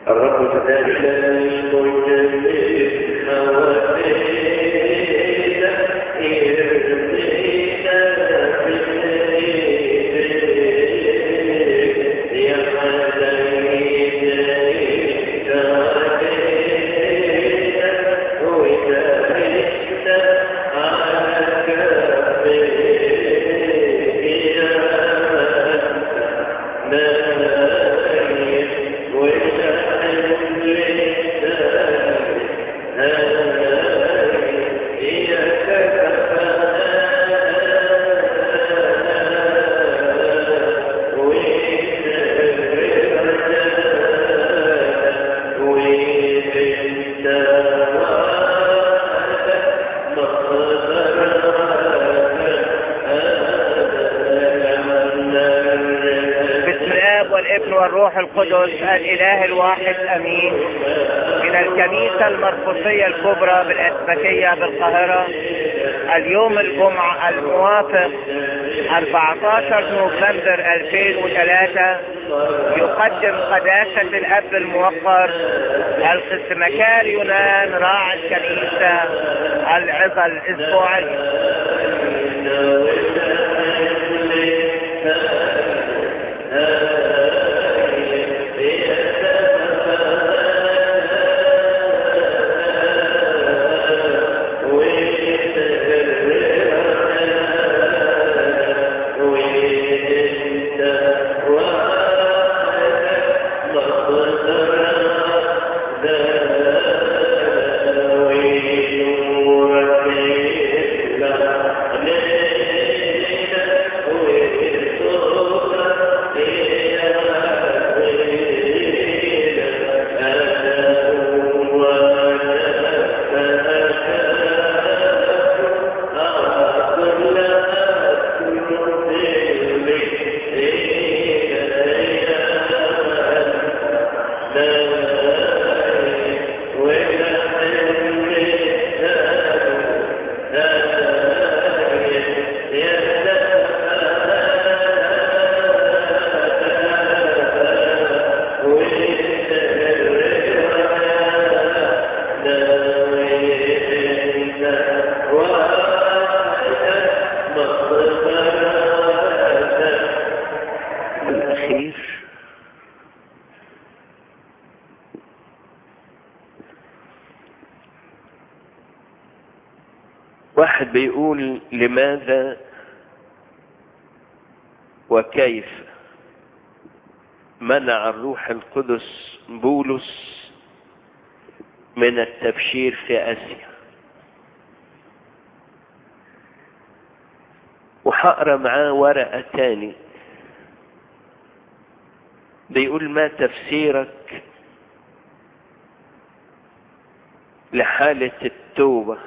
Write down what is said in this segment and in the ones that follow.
الرب تدلل مجدد مواليد إرسينا بالليل يا حزين علينا وتعشنا على كفيك يا باسم الاب والابن والروح القدس الاله الواحد امين من الكنيسة المرقسية الكبرى بالاسبكية بالقاهرة اليوم الجمعة الموافق 14 نوفمبر 2003 يقدم قداسة الاب الموقر القسمكار يونان راعي الكنيسة العظة الاسبوعية الأخير واحد بيقول لماذا وكيف منع الروح القدس بولس من التبشير في آسيا وهقرا معاه ورقة تاني بيقول ما تفسيرك لحالة التوبة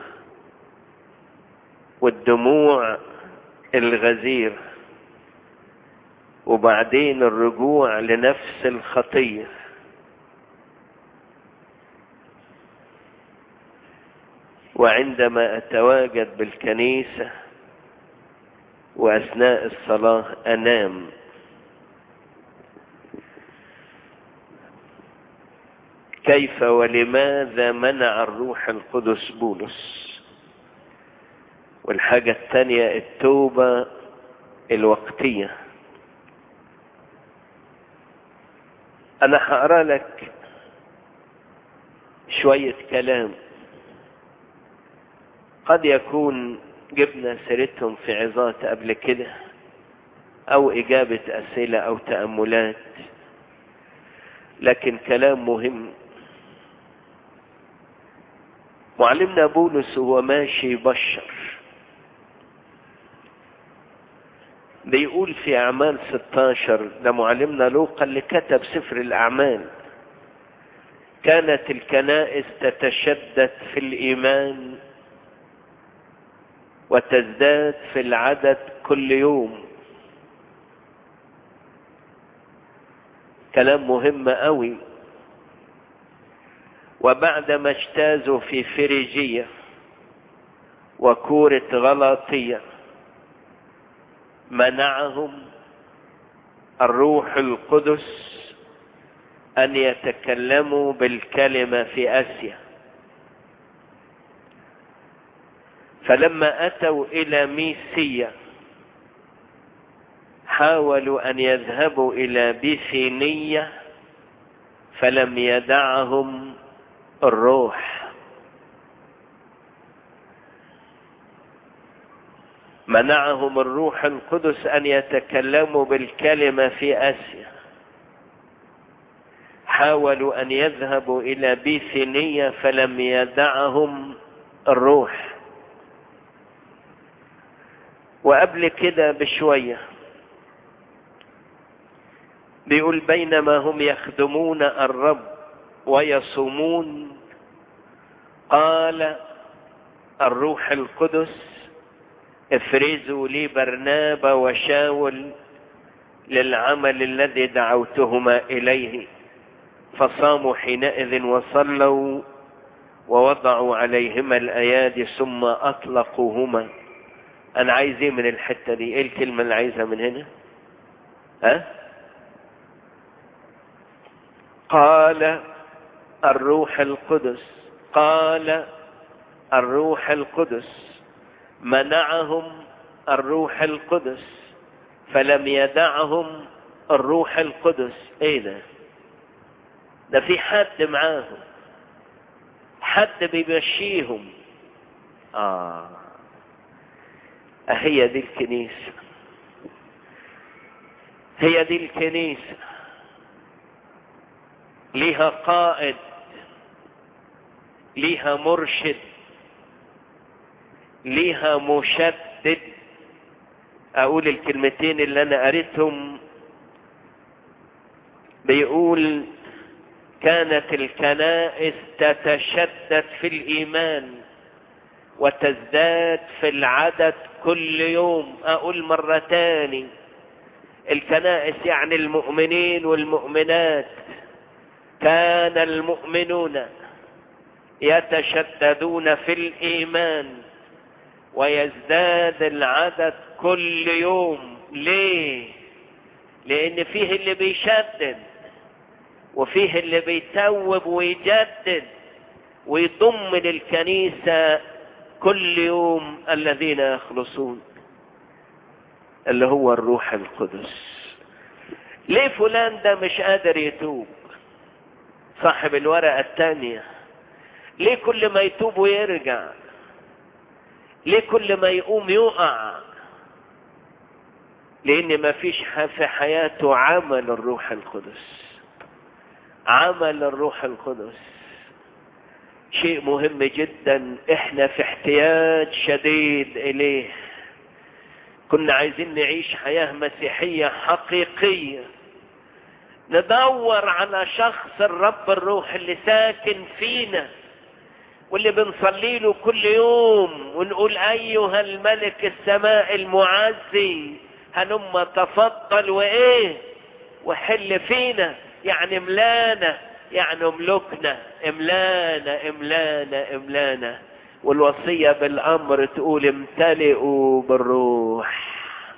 والدموع الغزيرة وبعدين الرجوع لنفس الخطية وعندما أتواجد بالكنيسة وأثناء الصلاة أنام كيف ولماذا منع الروح القدس بولس والحاجة الثانية التوبة الوقتية أنا هقرا لك شوية كلام قد يكون جبنا سيرتهم في عظات قبل كده أو إجابة أسئلة أو تأملات لكن كلام مهم معلمنا بولس هو ماشي بشر بيقول في أعمال 16 ده معلمنا لوقا اللي كتب سفر الأعمال كانت الكنائس تتشدد في الإيمان وتزداد في العدد كل يوم كلام مهم قوي وبعدما اجتازوا في فريجية وكورة غلاطية منعهم الروح القدس أن يتكلموا بالكلمة في آسيا فلما أتوا إلى ميسيا حاولوا أن يذهبوا إلى بيثينية فلم يدعهم الروح منعهم الروح القدس أن يتكلموا بالكلمة في آسيا حاولوا أن يذهبوا إلى بيثينية فلم يدعهم الروح وقبل كده بشوية بيقول بينما هم يخدمون الرب ويصومون قال الروح القدس افرزوا لي برنابا وشاول للعمل الذي دعوتهما اليه فصاموا حينئذ وصلوا ووضعوا عليهما الايادي ثم اطلقوهما انا عايز ايه من الحته دي ايه الكلمه اللي عايزها من هنا ها قال الروح القدس قال الروح القدس منعهم الروح القدس فلم يدعهم الروح القدس ايه ده ده في حد معاهم حد بيمشيهم اه هي دي الكنيسة هي دي الكنيسة ليها قائد ليها مرشد ليها مشدد اقول الكلمتين اللي انا قريتهم بيقول كانت الكنائس تتشدد في الايمان وتزداد في العدد كل يوم اقول مرة تاني الكنائس يعني المؤمنين والمؤمنات كان المؤمنون يتشددون في الايمان ويزداد العدد كل يوم ليه لان فيه اللي بيشدد وفيه اللي بيتوب ويجدد ويضم للكنيسة كل يوم الذين يخلصون اللي هو الروح القدس ليه فلان ده مش قادر يتوب صاحب الورقة الثانية ليه كل ما يتوب ويرجع ليه كل ما يقوم يقع لان ما فيش في حياته عمل الروح القدس عمل الروح القدس شيء مهم جدا احنا في احتياج شديد اليه كنا عايزين نعيش حياة مسيحية حقيقية ندور على شخص الرب الروح اللي ساكن فينا واللي بنصلي له كل يوم ونقول ايها الملك السماء المعزي هلم تفضل وايه وحل فينا يعني املانا يعني املكنا املانا املانا املانا والوصية بالامر تقول امتلئوا بالروح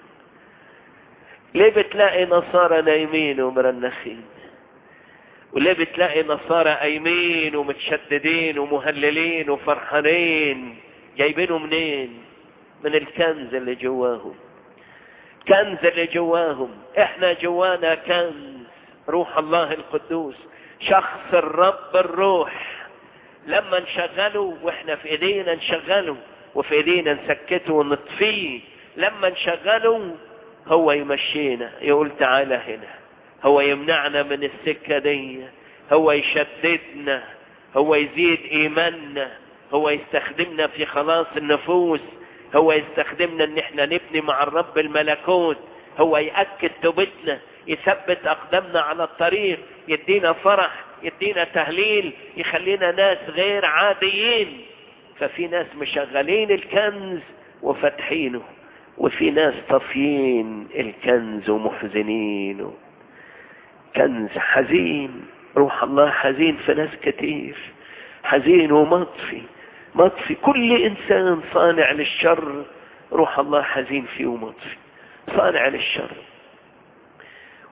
ليه بتلاقي نصارى نايمين ومرنخين وليه بتلاقي نصارى قايمين ومتشددين ومهللين وفرحانين جايبينه منين من الكنز اللي جواهم كنز اللي جواهم احنا جوانا كنز روح الله القدوس شخص الرب الروح لما نشغله واحنا في ايدينا نشغله وفي ايدينا نسكته ونطفيه لما نشغله هو يمشينا يقول تعالى هنا هو يمنعنا من السكة دي هو يشددنا هو يزيد ايماننا هو يستخدمنا في خلاص النفوس هو يستخدمنا ان احنا نبني مع الرب الملكوت هو يأكد توبتنا يثبت اقدامنا على الطريق يدينا فرح يدينا تهليل يخلينا ناس غير عاديين ففي ناس مشغلين الكنز وفاتحينه وفي ناس طافيين الكنز ومحزنينه كنز حزين روح الله حزين في ناس كتير حزين ومطفي مطفي كل انسان صانع للشر روح الله حزين فيه ومطفي صانع للشر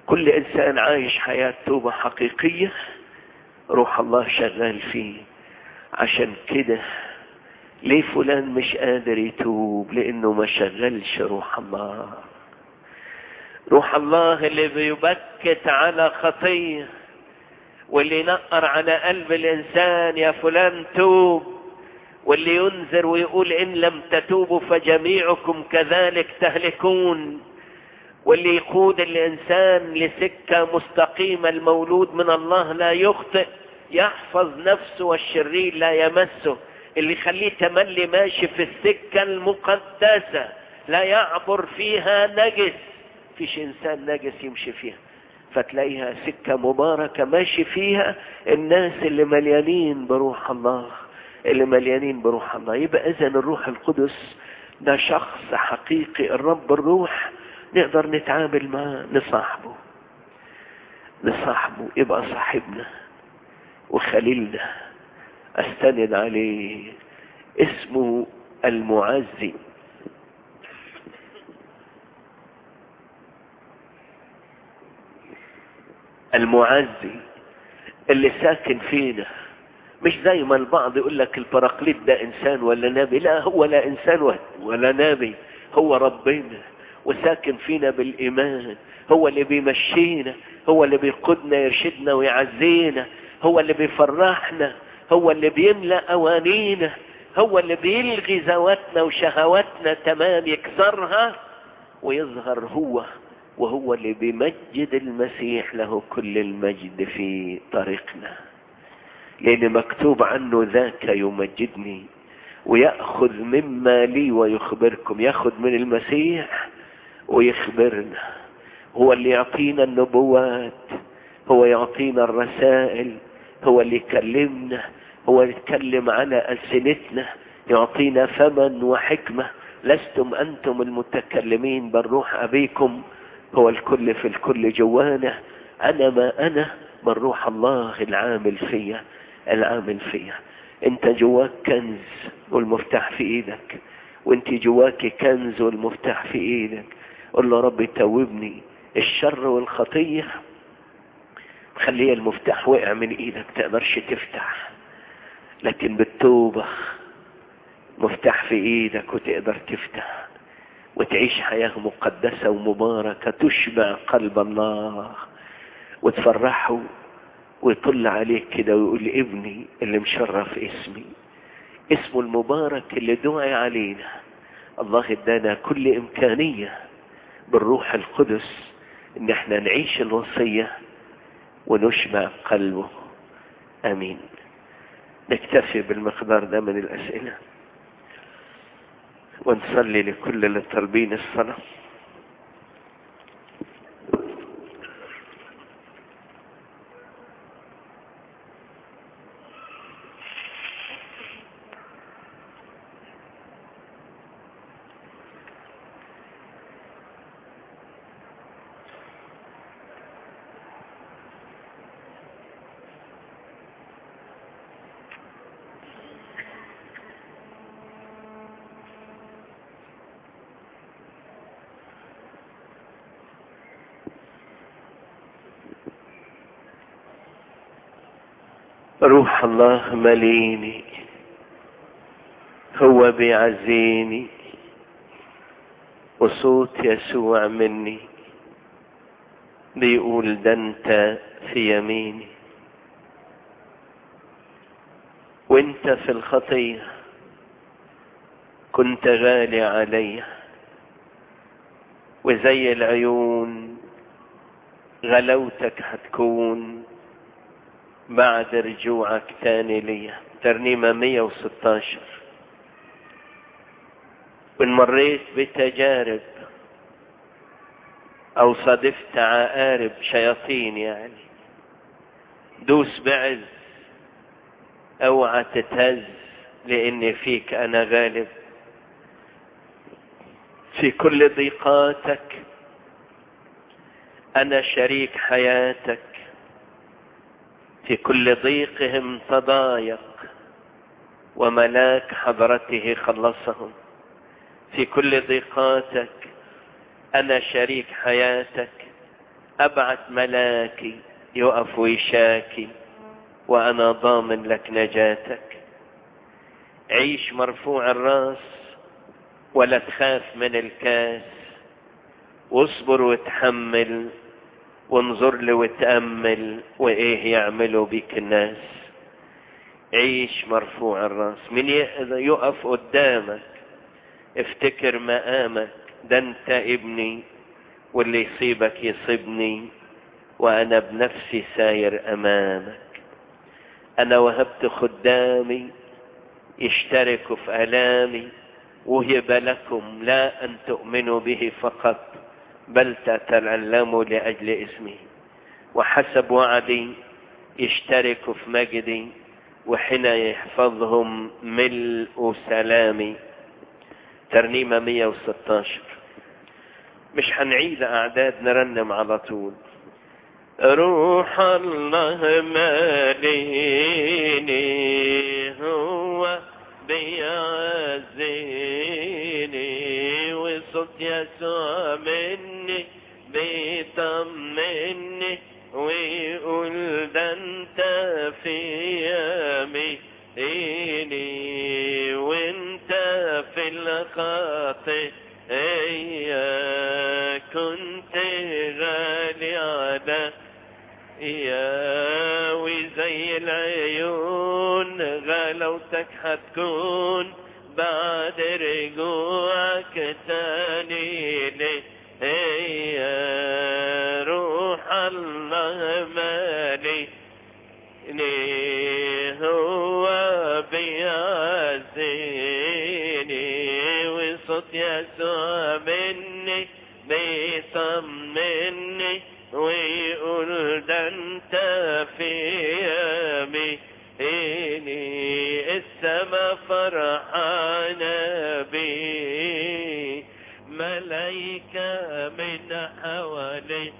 كل انسان عايش حياة توبة حقيقية روح الله شغال فيه عشان كده ليه فلان مش قادر يتوب لانه ما شغلش روح الله روح الله اللي بيبكت على خطيه واللي ينقر على قلب الانسان يا فلان توب واللي ينذر ويقول ان لم تتوبوا فجميعكم كذلك تهلكون واللي يقود الانسان لسكه مستقيمه المولود من الله لا يخطئ يحفظ نفسه والشرير لا يمسه اللي يخليه تملي ماشي في السكه المقدسه لا يعبر فيها نجس فيش انسان نجس يمشي فيها فتلاقيها سكة مباركة ماشي فيها الناس اللي مليانين بروح الله اللي مليانين بروح الله يبقى اذا الروح القدس ده شخص حقيقي الرب الروح نقدر نتعامل معاه نصاحبه نصاحبه يبقى صاحبنا وخليلنا استند عليه اسمه المعزي المعزي اللي ساكن فينا مش زي ما البعض يقول لك البراقليط ده انسان ولا نبي لا هو لا انسان ولا نبي هو ربنا وساكن فينا بالايمان هو اللي بيمشينا هو اللي بيقودنا يرشدنا ويعزينا هو اللي بيفرحنا هو اللي بيملا اوانينا هو اللي بيلغي ذواتنا وشهواتنا تمام يكسرها ويظهر هو وهو اللي بيمجد المسيح له كل المجد في طريقنا لأن مكتوب عنه ذاك يمجدني ويأخذ مما لي ويخبركم يأخذ من المسيح ويخبرنا هو اللي يعطينا النبوات هو يعطينا الرسائل هو اللي يكلمنا هو اللي يتكلم على ألسنتنا يعطينا فما وحكمة لستم أنتم المتكلمين بل روح أبيكم هو الكل في الكل جوانا انا ما انا من روح الله العامل فيا العامل فيا انت جواك كنز والمفتاح في ايدك وانت جواك كنز والمفتاح في ايدك قل له ربي توبني الشر والخطية خليه المفتاح وقع من ايدك تقدرش تفتح لكن بالتوبة مفتاح في ايدك وتقدر تفتح وتعيش حياة مقدسة ومباركة تشبع قلب الله وتفرحه ويطل عليك كده ويقول ابني اللي مشرف اسمي اسمه المبارك اللي دعي علينا الله ادانا كل امكانية بالروح القدس ان احنا نعيش الوصية ونشبع قلبه امين نكتفي بالمقدار ده من الاسئله ونصلي لكل اللي طالبين الصلاة روح الله مليني هو بيعزيني وصوت يسوع مني بيقول ده انت في يميني وانت في الخطية كنت غالي علي وزي العيون غلوتك هتكون بعد رجوعك تاني ليا ترنيمة 116 وإن مريت بتجارب أو صادفت عقارب شياطين يعني دوس بعز اوعى تتهز لأن فيك أنا غالب في كل ضيقاتك أنا شريك حياتك في كل ضيقهم تضايق وملاك حضرته خلصهم في كل ضيقاتك انا شريك حياتك ابعت ملاكي يقف ويشاكي وانا ضامن لك نجاتك عيش مرفوع الراس ولا تخاف من الكاس واصبر وتحمل وانظر لي وتأمل وايه يعملوا بيك الناس عيش مرفوع الراس من يقف قدامك افتكر مقامك ده انت ابني واللي يصيبك يصيبني وانا بنفسي ساير امامك انا وهبت خدامي يشتركوا في الامي وهب لكم لا ان تؤمنوا به فقط بل تتعلموا لاجل اسمه وحسب وعدي يشتركوا في مجدي وحين يحفظهم ملء سلامي ترنيمة 116 مش هنعيد أعداد نرنم على طول روح الله ماليني هو بيعزيني وصوت يسوع مني بيطمني ويقول ده انت في يميني وانت في الخاطئ كنت غالي على يا وزي العيون غلاوتك هتكون بعد رجوعك تاني لي يا روح الله مالي هو بيعزيني وصوت يسوع مني بيطمني ويقول ده انت في يميني السما فرحانة بي ملايكة من حوالي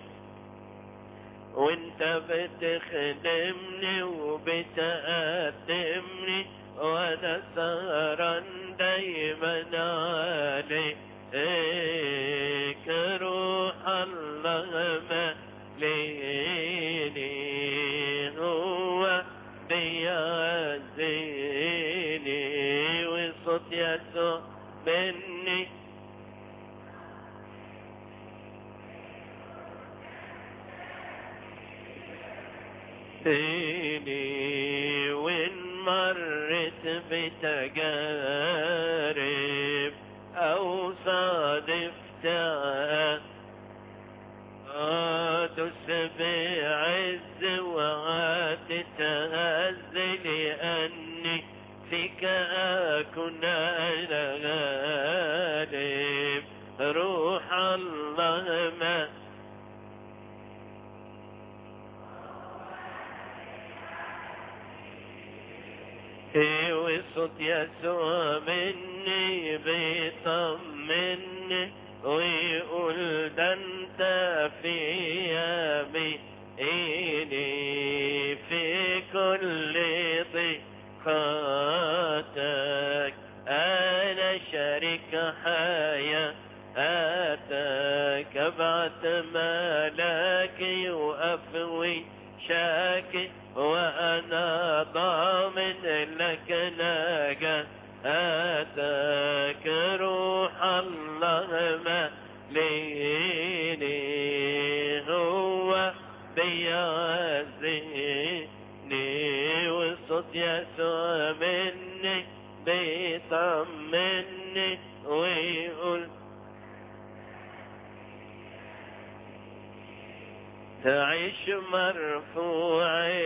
وانت بتخدمني وبتقدمني وانا سهران دايما عليك روح الله مليني هو بيعزيني وصوت يسوع مني فيني وإن مرت بتجارب أو صادفت تس بعز وتتهز لأني فيك أكون أنا غالب روح الله ما وصوت يسوع مني بيطمني ويقول ده انت في يميني في كل ضيقاتك انا شريك حياتك ابعت ملاكي وافوي شاكي وانا ضامن لك نجاتك روح الله مليني هو بيعزيني وصوت يسوع مني بيطمني ويقول تعيش مرفوع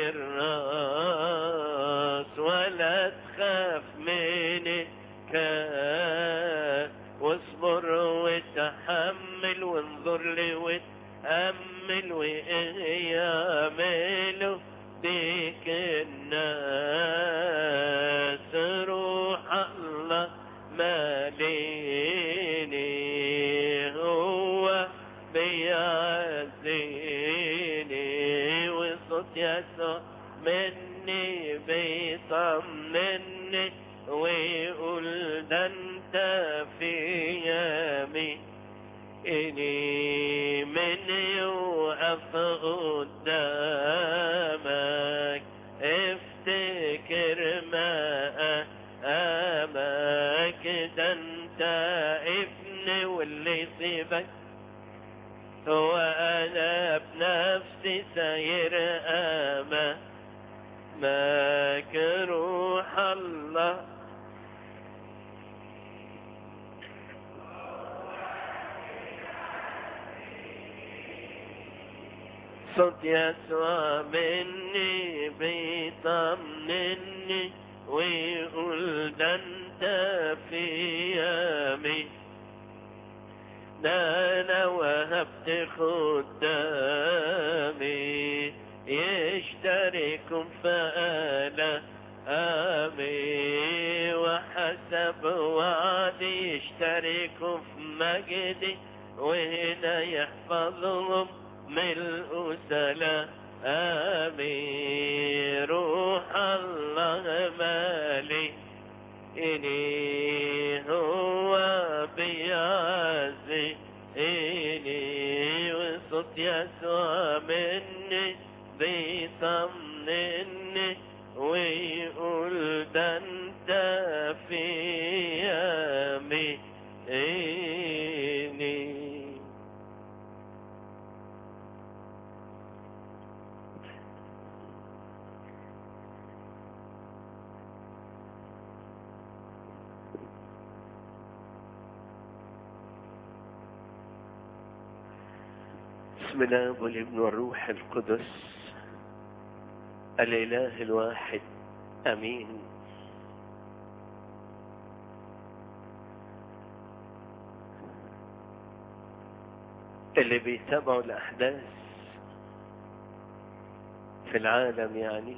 الراس ولا تخاف من كان واصبر وتحمل وانظر لي وتأمل ويعملوا بيك الناس روح الله ماليني هو بيعزيني وصوت يسوع مني بيطمني ويقول ده انت في يمي إني من يوقف قدامك افتكر ما أماك ده انت ابن واللي يصيبك هو أنا بنفسي سير أما ماك روح الله صوت يسوع مني بيطمني ويقول ده انت في يامي ده انا وهبت خدامي يشتركم فأنا آمي وحسب وعدي يشتركوا في مجدي وهنا يحفظهم ملء سلام آمين روح الله مالي إني هو بيعزي إني وصوت يسوع مني بيطمني ويقول ده انت في يميني بسم الله والابن والروح القدس الاله الواحد امين اللي بيتابعوا الاحداث في العالم يعني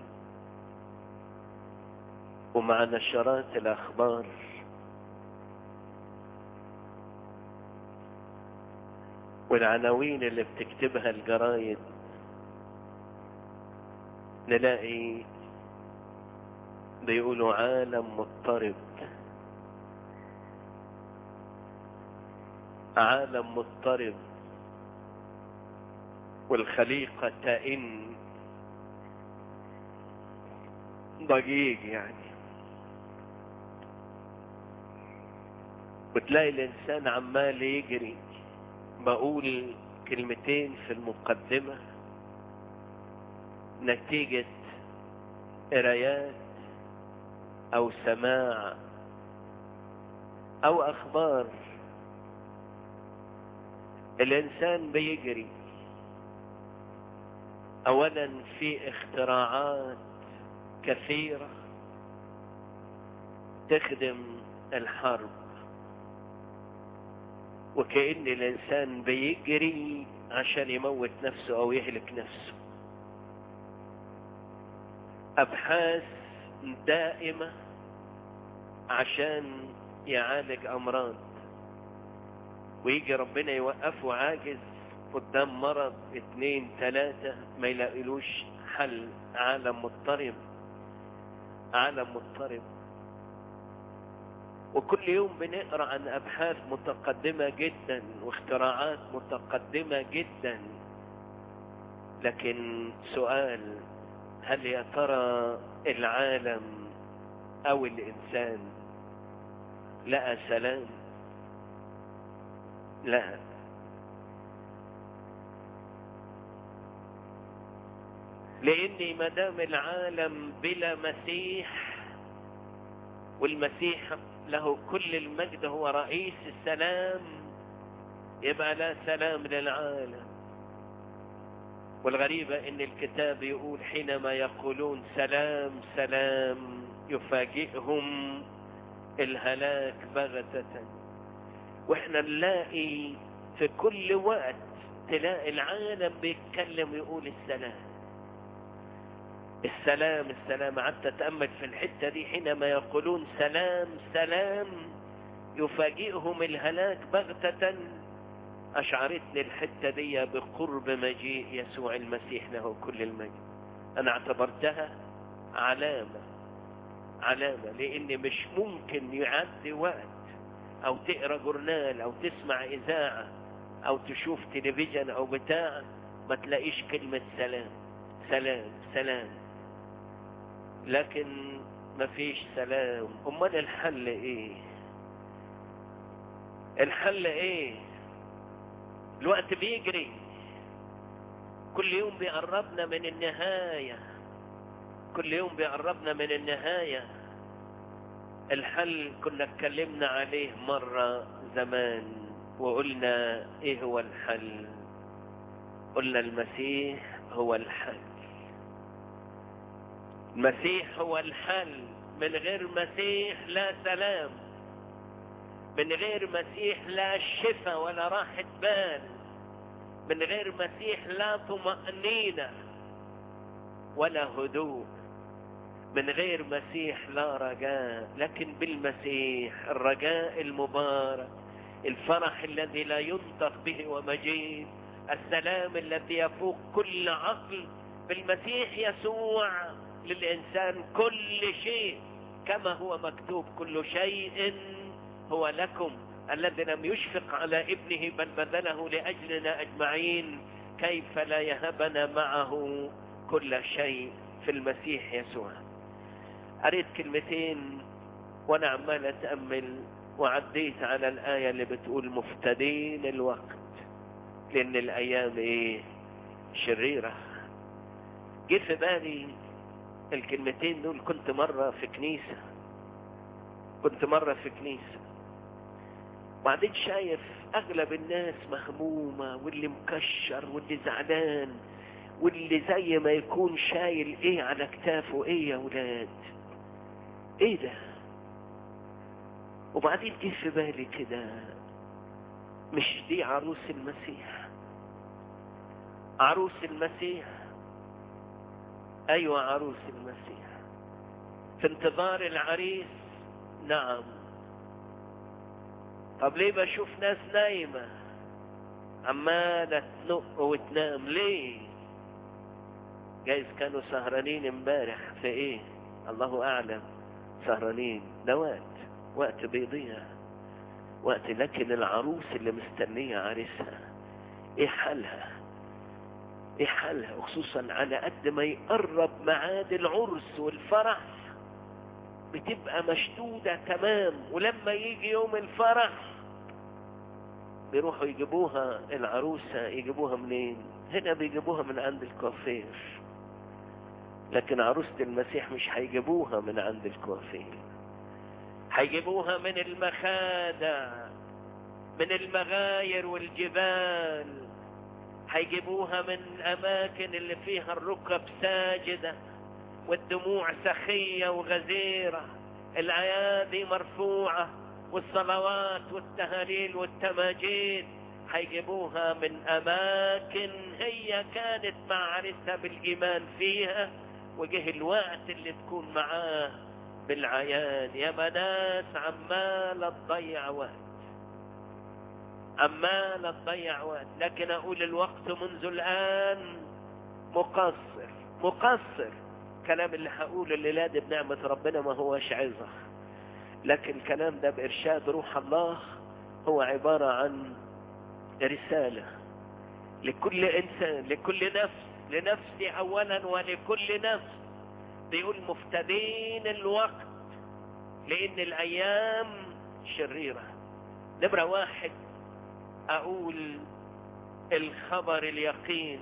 ومع نشرات الاخبار والعناوين اللي بتكتبها الجرايد نلاقي بيقولوا عالم مضطرب عالم مضطرب والخليقة تئن ضجيج يعني وتلاقي الانسان عمال يجري بقول كلمتين في المقدمة نتيجة قرايات او سماع او اخبار الانسان بيجري اولا في اختراعات كثيرة تخدم الحرب وكأن الإنسان بيجري عشان يموت نفسه أو يهلك نفسه أبحاث دائمة عشان يعالج أمراض ويجي ربنا يوقفه عاجز قدام مرض اتنين تلاتة ما يلاقيلوش حل عالم مضطرب عالم مضطرب وكل يوم بنقرا عن ابحاث متقدمه جدا واختراعات متقدمه جدا لكن سؤال هل يا ترى العالم او الانسان لقى سلام لا لاني ما دام العالم بلا مسيح والمسيح له كل المجد هو رئيس السلام يبقى لا سلام للعالم والغريبة ان الكتاب يقول حينما يقولون سلام سلام يفاجئهم الهلاك بغتة واحنا نلاقي في كل وقت تلاقي العالم بيتكلم ويقول السلام السلام السلام قعدت اتامل في الحته دي حينما يقولون سلام سلام يفاجئهم الهلاك بغتة اشعرتني الحته دي بقرب مجيء يسوع المسيح له كل المجد انا اعتبرتها علامه علامه لان مش ممكن يعدي وقت او تقرا جورنال او تسمع اذاعه او تشوف تلفزيون او بتاع ما تلاقيش كلمة سلام سلام سلام لكن ما فيش سلام امال الحل ايه الحل ايه الوقت بيجري كل يوم بيقربنا من النهاية كل يوم بيقربنا من النهاية الحل كنا اتكلمنا عليه مرة زمان وقلنا ايه هو الحل قلنا المسيح هو الحل المسيح هو الحل من غير مسيح لا سلام من غير مسيح لا شفاء ولا راحة بال من غير مسيح لا طمأنينة ولا هدوء من غير مسيح لا رجاء لكن بالمسيح الرجاء المبارك الفرح الذي لا ينطق به ومجيد السلام الذي يفوق كل عقل بالمسيح يسوع للإنسان كل شيء كما هو مكتوب كل شيء هو لكم الذي لم يشفق على ابنه بل بذله لأجلنا أجمعين كيف لا يهبنا معه كل شيء في المسيح يسوع قريت كلمتين وانا عمال اتأمل وعديت على الآية اللي بتقول مفتدين الوقت لأن الأيام إيه شريرة جه في بالي الكلمتين دول كنت مرة في كنيسة كنت مرة في كنيسة وبعدين شايف أغلب الناس مهمومة واللي مكشر واللي زعلان واللي زي ما يكون شايل ايه على كتافه ايه يا ولاد ايه ده وبعدين جه في بالي كده مش دي عروس المسيح عروس المسيح ايوه عروس المسيح في انتظار العريس نعم طب ليه بشوف ناس نايمة عمالة تنق وتنام ليه جايز كانوا سهرانين امبارح في ايه الله اعلم سهرانين ده وقت وقت بيضيع وقت لكن العروس اللي مستنية عريسها ايه حالها ايه حالها وخصوصا على قد ما يقرب ميعاد العرس والفرح بتبقى مشدودة تمام ولما يجي يوم الفرح بيروحوا يجيبوها العروسة يجيبوها منين هنا بيجيبوها من عند الكوافير لكن عروسة المسيح مش هيجيبوها من عند الكوافير هيجيبوها من المخادع من المغاير والجبال هيجيبوها من الأماكن اللي فيها الركب ساجدة والدموع سخية وغزيرة الأيادي مرفوعة والصلوات والتهاليل والتماجيد هيجيبوها من أماكن هي كانت مع عريسها بالإيمان فيها وجه الوقت اللي تكون معاه بالعيان يا بنات عمالة تضيع وقت عمالة تضيع وقت لكن أقول الوقت منذ الآن مقصر مقصر الكلام اللي هقوله الليلة دي بنعمة ربنا ما هوش عظة لكن الكلام ده بإرشاد روح الله هو عبارة عن رسالة لكل إنسان لكل نفس لنفسي أولا ولكل نفس بيقول مفتدين الوقت لأن الأيام شريرة نمرة واحد أقول الخبر اليقين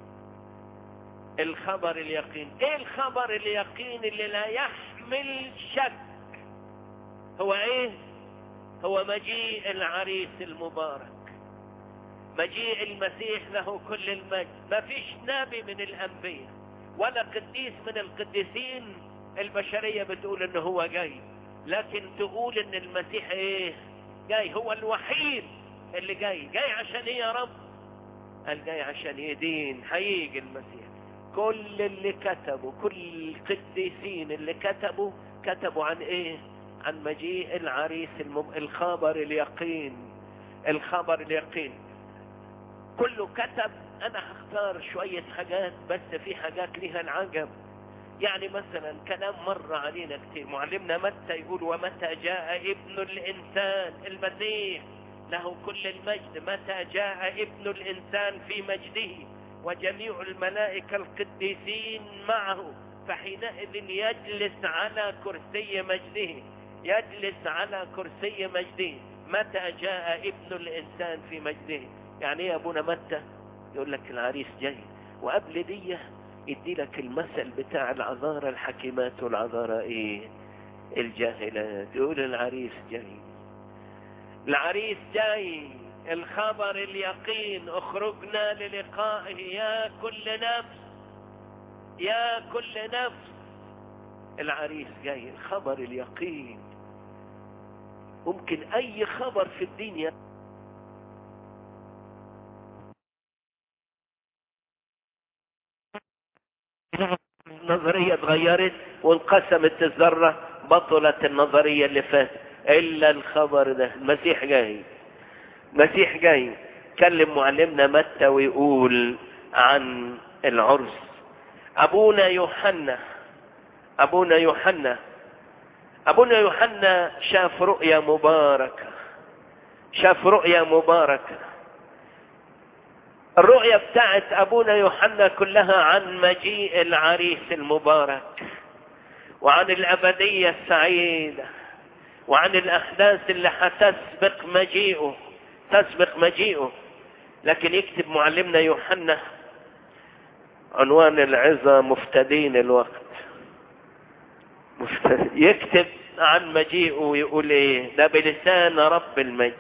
الخبر اليقين ايه الخبر اليقين اللي لا يحمل شك هو ايه هو مجيء العريس المبارك مجيء المسيح له كل المجد ما فيش نبي من الانبياء ولا قديس من القديسين البشرية بتقول ان هو جاي لكن تقول ان المسيح ايه جاي هو الوحيد اللي جاي جاي عشان ايه يا رب قال جاي عشان يدين هيجي المسيح كل اللي كتبوا كل القديسين اللي كتبوا كتبوا عن ايه عن مجيء العريس المب... الخبر اليقين الخبر اليقين كله كتب انا هختار شوية حاجات بس في حاجات لها العجب يعني مثلا كلام مر علينا كتير معلمنا متى يقول ومتى جاء ابن الانسان المسيح له كل المجد متى جاء ابن الإنسان في مجده وجميع الملائكة القديسين معه فحينئذ يجلس على كرسي مجده يجلس على كرسي مجده متى جاء ابن الإنسان في مجده يعني ايه يا ابونا متى يقول لك العريس جاي وقبل دي يدي لك المثل بتاع العذارى الحكيمات والعذارى ايه الجاهلات يقول العريس جاي العريس جاي الخبر اليقين اخرجنا للقائه يا كل نفس يا كل نفس العريس جاي الخبر اليقين ممكن اي خبر في الدنيا النظرية اتغيرت وانقسمت الذرة بطلت النظرية اللي فاتت الا الخبر ده المسيح جاي مسيح جاي كلم معلمنا متى ويقول عن العرس ابونا يوحنا ابونا يوحنا ابونا يوحنا شاف رؤيا مباركة شاف رؤيا مباركة الرؤيا بتاعت ابونا يوحنا كلها عن مجيء العريس المبارك وعن الابدية السعيدة وعن الاحداث اللي هتسبق مجيئه تسبق مجيئه لكن يكتب معلمنا يوحنا عنوان العظة مفتدين الوقت مفتد... يكتب عن مجيئه ويقول ايه ده بلسان رب المجد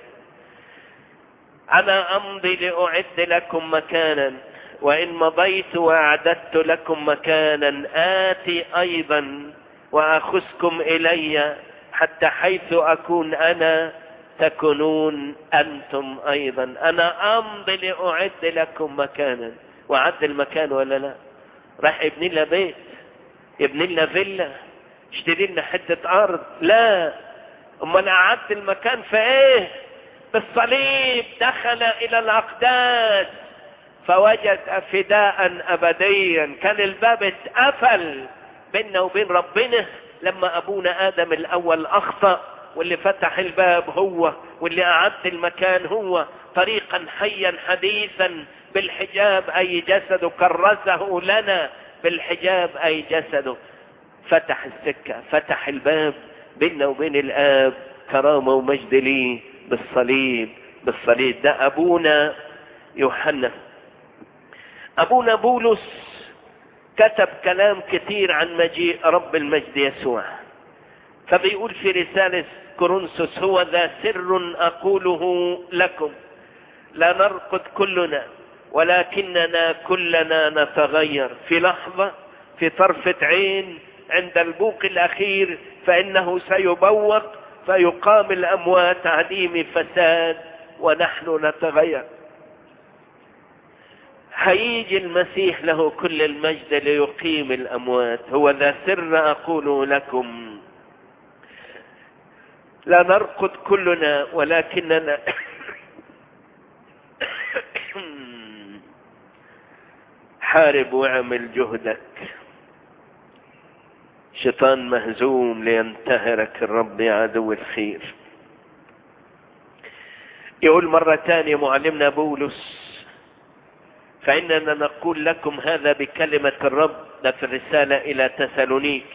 انا امضي لاعد لكم مكانا وان مضيت واعددت لكم مكانا اتي ايضا واخذكم الي حتى حيث اكون انا تكونون انتم ايضا انا امضي لاعد لكم مكانا وعد المكان ولا لا راح يبني لنا بيت يبني لنا فيلا اشتري لنا حته ارض لا امال اعدت المكان في ايه بالصليب دخل الى الاقداس فوجد فداء ابديا كان الباب اتقفل بيننا وبين ربنا لما ابونا ادم الاول اخطا واللي فتح الباب هو واللي اعد المكان هو طريقا حيا حديثا بالحجاب اي جسده كرسه لنا بالحجاب اي جسده فتح السكة فتح الباب بيننا وبين الاب كرامة ومجد ليه بالصليب بالصليب ده ابونا يوحنا ابونا بولس كتب كلام كثير عن مجيء رب المجد يسوع فبيقول في رسالة كورنثوس هو ذا سر أقوله لكم لا نرقد كلنا ولكننا كلنا نتغير في لحظة في طرفة عين عند البوق الأخير فإنه سيبوق فيقام الأموات عديم فساد ونحن نتغير هيجي المسيح له كل المجد ليقيم الأموات هو ذا سر أقوله لكم لا نرقد كلنا ولكننا حارب واعمل جهدك شيطان مهزوم لينتهرك الرب يا عدو الخير يقول مرة تانية معلمنا بولس فإننا نقول لكم هذا بكلمة الرب ده في الرسالة إلى تسالونيك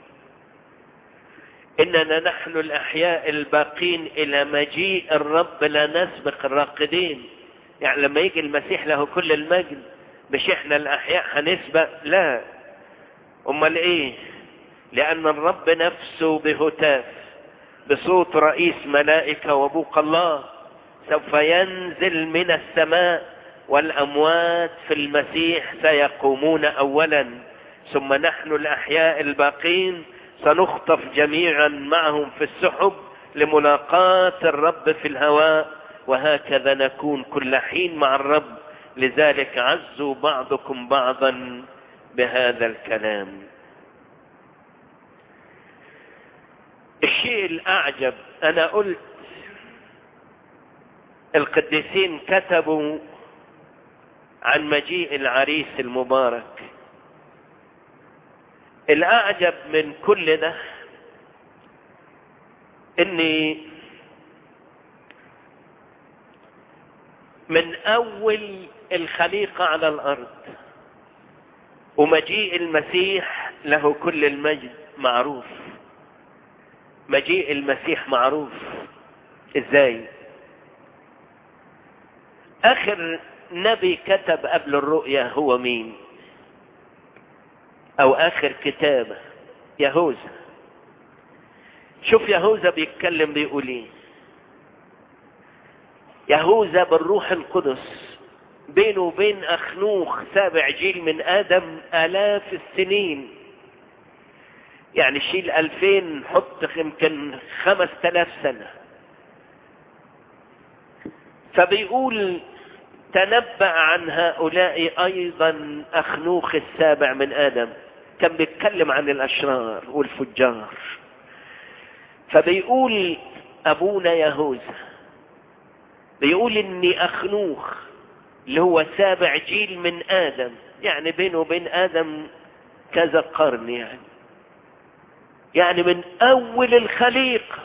إننا نحن الأحياء الباقين إلى مجيء الرب لا نسبق الراقدين يعني لما يجي المسيح له كل المجد مش احنا الأحياء هنسبق لا أمال إيه لأن الرب نفسه بهتاف بصوت رئيس ملائكة وبوق الله سوف ينزل من السماء والأموات في المسيح سيقومون أولا ثم نحن الأحياء الباقين سنخطف جميعا معهم في السحب لملاقاة الرب في الهواء وهكذا نكون كل حين مع الرب لذلك عزوا بعضكم بعضا بهذا الكلام الشيء الأعجب أنا قلت القديسين كتبوا عن مجيء العريس المبارك الأعجب من كل ده إن من اول الخليقة على الارض ومجيء المسيح له كل المجد معروف مجيء المسيح معروف ازاي اخر نبي كتب قبل الرؤيا هو مين او اخر كتابة يهوذا شوف يهوذا بيتكلم بيقول ايه يهوذا بالروح القدس بينه وبين اخنوخ سابع جيل من ادم الاف السنين يعني شيل الفين حط يمكن خمس تلاف سنة فبيقول تنبأ عن هؤلاء ايضا اخنوخ السابع من ادم كان بيتكلم عن الاشرار والفجار فبيقول ابونا يهوذا بيقول اني اخنوخ اللي هو سابع جيل من ادم يعني بينه وبين ادم كذا قرن يعني يعني من اول الخليقة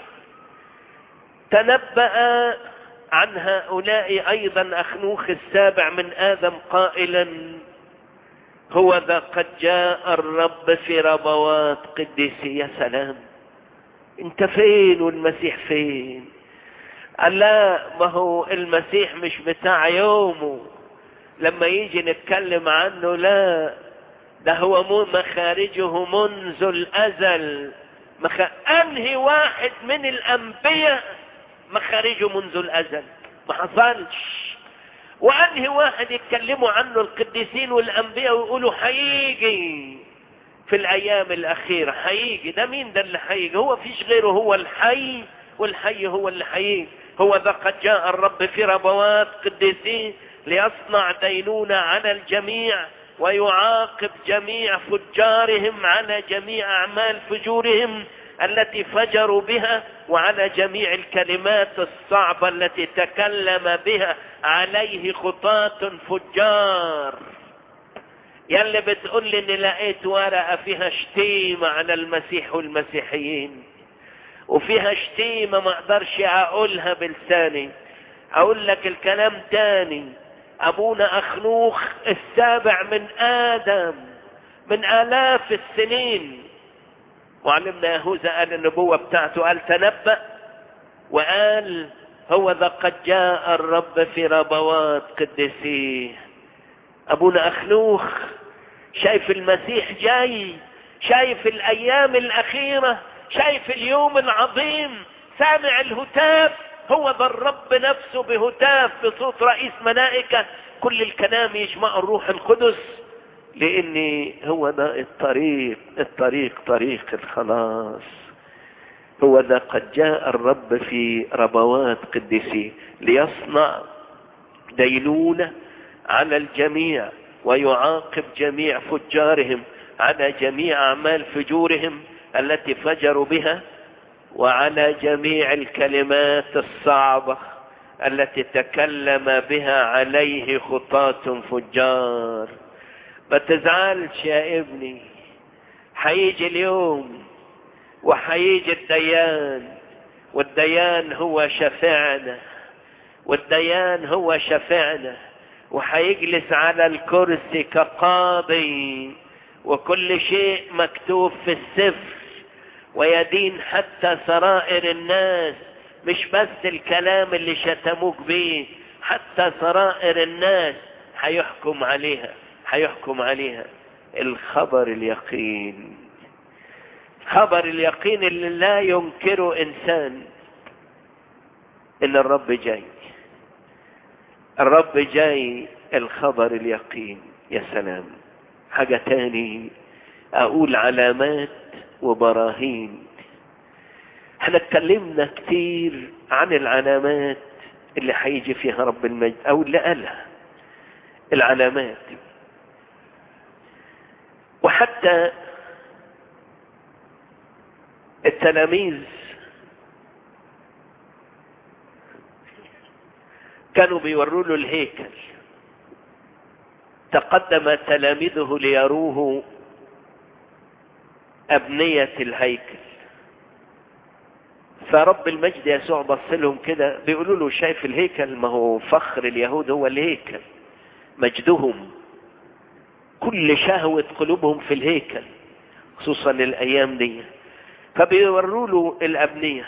تنبأ عن هؤلاء ايضا اخنوخ السابع من ادم قائلا هو ذا قد جاء الرب في ربوات قديسي يا سلام انت فين والمسيح فين قال لا ما هو المسيح مش بتاع يومه لما يجي نتكلم عنه لا ده هو مخارجه منذ الازل مخ... انهي واحد من الانبياء مخارجه منذ الازل ما حصلش وانهي واحد يتكلموا عنه القديسين والانبياء ويقولوا هيجي في الايام الاخيره هيجي ده مين ده اللي هيجي هو فيش غيره هو الحي والحي هو اللي هيجي هو ذا قد جاء الرب في ربوات قديسين ليصنع دينونة على الجميع ويعاقب جميع فجارهم على جميع أعمال فجورهم التي فجروا بها وعلى جميع الكلمات الصعبة التي تكلم بها عليه خطاة فجار يلي بتقول لي اني لقيت ورقة فيها شتيمة على المسيح والمسيحيين وفيها شتيمة ما اقدرش اقولها بلساني اقول لك الكلام تاني ابونا اخنوخ السابع من ادم من الاف السنين وعلمنا يهوذا قال النبوة بتاعته قال تنبأ وقال هو ذا قد جاء الرب في ربوات قدسيه ابونا اخنوخ شايف المسيح جاي شايف الايام الاخيره شايف اليوم العظيم سامع الهتاف هو ذا الرب نفسه بهتاف بصوت رئيس ملائكة كل الكلام يجمع الروح القدس لان هو ده الطريق الطريق طريق الخلاص هو ذا قد جاء الرب في ربوات قدسي ليصنع دينونة على الجميع ويعاقب جميع فجارهم على جميع اعمال فجورهم التي فجروا بها وعلى جميع الكلمات الصعبة التي تكلم بها عليه خطاة فجار ما تزعلش يا ابني حيجي اليوم وحيجي الديان والديان هو شفعنا والديان هو شفعنا وحيجلس على الكرسي كقاضي وكل شيء مكتوب في السفر ويدين حتى سرائر الناس مش بس الكلام اللي شتموك بيه حتى سرائر الناس هيحكم عليها هيحكم عليها الخبر اليقين خبر اليقين اللي لا ينكره انسان ان الرب جاي الرب جاي الخبر اليقين يا سلام حاجة تاني اقول علامات وبراهين احنا اتكلمنا كتير عن العلامات اللي هيجي فيها رب المجد او اللي قالها العلامات وحتى التلاميذ كانوا بيوروا له الهيكل تقدم تلاميذه ليروه أبنية الهيكل فرب المجد يسوع بص لهم كده بيقولوا له شايف الهيكل ما هو فخر اليهود هو الهيكل مجدهم كل شهوة قلوبهم في الهيكل خصوصا الأيام دي فبيوروا له الأبنية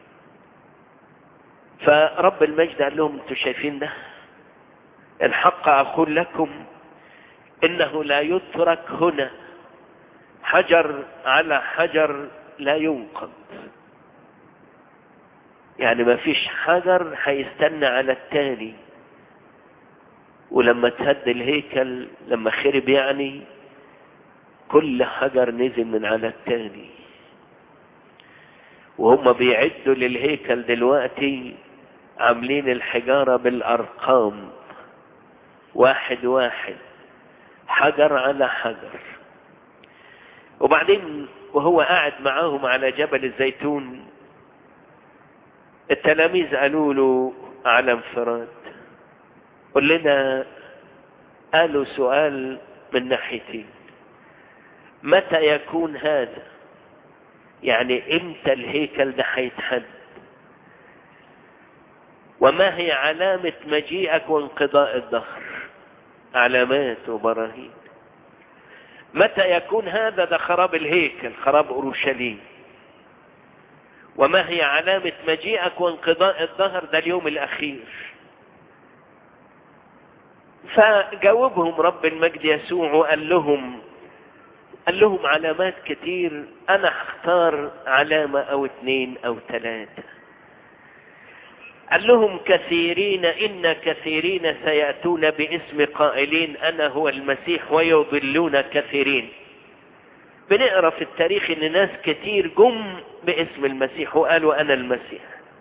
فرب المجد قال لهم انتوا شايفين ده الحق أقول لكم إنه لا يترك هنا حجر على حجر لا ينقض يعني ما فيش حجر هيستنى على التاني ولما تهد الهيكل لما خرب يعني كل حجر نزل من على التاني وهم بيعدوا للهيكل دلوقتي عاملين الحجارة بالأرقام واحد واحد حجر على حجر وبعدين وهو قاعد معاهم على جبل الزيتون التلاميذ قالوا له على انفراد قل لنا قالوا سؤال من ناحيتين متى يكون هذا يعني امتى الهيكل ده هيتحد وما هي علامة مجيئك وانقضاء الظهر علامات وبراهين متى يكون هذا ده خراب الهيكل خراب اورشليم وما هي علامة مجيئك وانقضاء الظهر ده اليوم الاخير فجاوبهم رب المجد يسوع وقال لهم قال لهم علامات كتير انا هختار علامة او اتنين او تلاتة قال لهم كثيرين إن كثيرين سيأتون باسم قائلين أنا هو المسيح ويضلون كثيرين بنقرأ في التاريخ إن ناس كتير جم باسم المسيح وقالوا أنا المسيح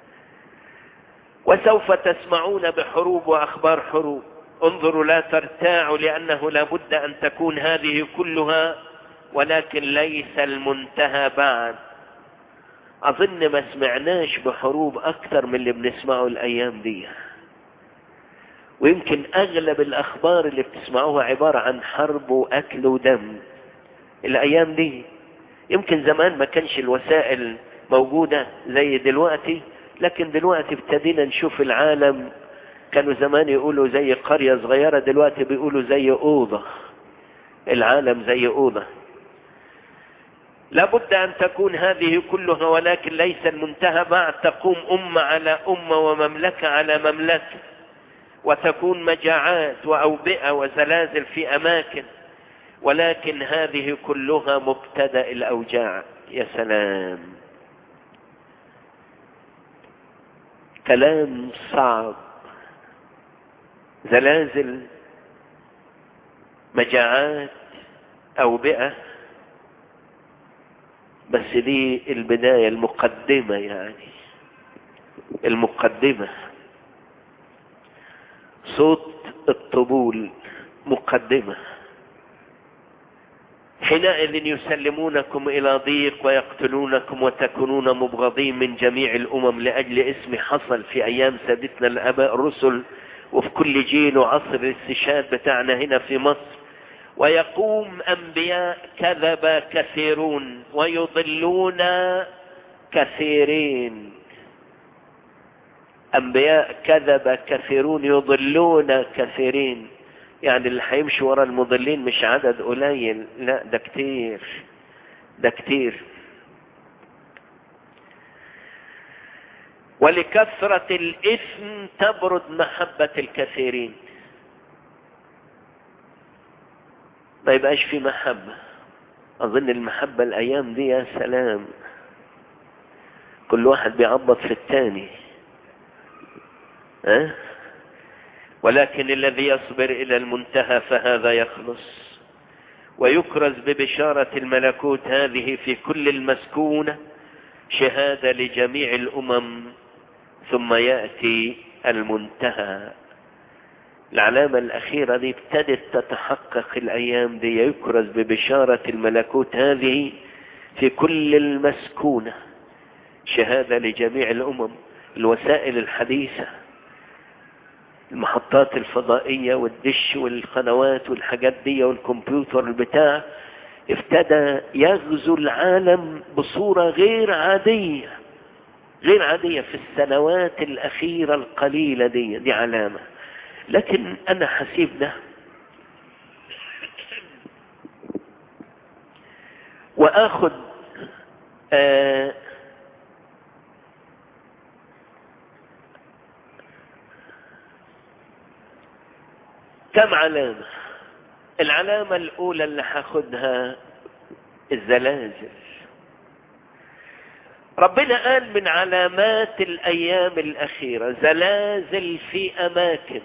وسوف تسمعون بحروب وأخبار حروب انظروا لا ترتاعوا لأنه لا بد أن تكون هذه كلها ولكن ليس المنتهى بعد اظن ما سمعناش بحروب اكتر من اللي بنسمعه الايام دي ويمكن اغلب الاخبار اللي بتسمعوها عبارة عن حرب واكل ودم الايام دي يمكن زمان ما كانش الوسائل موجودة زي دلوقتي لكن دلوقتي ابتدينا نشوف العالم كانوا زمان يقولوا زي قرية صغيرة دلوقتي بيقولوا زي اوضة العالم زي اوضة لابد أن تكون هذه كلها ولكن ليس المنتهى بعد تقوم أمة على أمة ومملكة على مملكة وتكون مجاعات وأوبئة وزلازل في أماكن ولكن هذه كلها مبتدأ الأوجاع يا سلام كلام صعب زلازل مجاعات أوبئة بس دي البداية المقدمة يعني المقدمة صوت الطبول مقدمة حينئذ يسلمونكم إلى ضيق ويقتلونكم وتكونون مبغضين من جميع الأمم لأجل اسم حصل في أيام سادتنا الآباء الرسل وفي كل جيل وعصر الاستشهاد بتاعنا هنا في مصر ويقوم أنبياء كذب كثيرون ويضلون كثيرين أنبياء كذب كثيرون يضلون كثيرين يعني اللي هيمشي ورا المضلين مش عدد قليل لا ده كتير ده كتير ولكثرة الإثم تبرد محبة الكثيرين ما يبقاش في محبة أظن المحبة الأيام دي يا سلام كل واحد بيعبط في التاني أه؟ ولكن الذي يصبر إلى المنتهى فهذا يخلص ويكرز ببشارة الملكوت هذه في كل المسكونة شهادة لجميع الأمم ثم يأتي المنتهى العلامة الأخيرة دي ابتدت تتحقق الأيام دي يكرز ببشارة الملكوت هذه في كل المسكونة شهادة لجميع الأمم الوسائل الحديثة المحطات الفضائية والدش والقنوات والحاجات دي والكمبيوتر البتاع ابتدى يغزو العالم بصورة غير عادية غير عادية في السنوات الأخيرة القليلة دي دي علامة لكن أنا حسيب ده وآخد آه كم علامة العلامة الأولى اللي هاخدها الزلازل ربنا قال من علامات الأيام الأخيرة زلازل في أماكن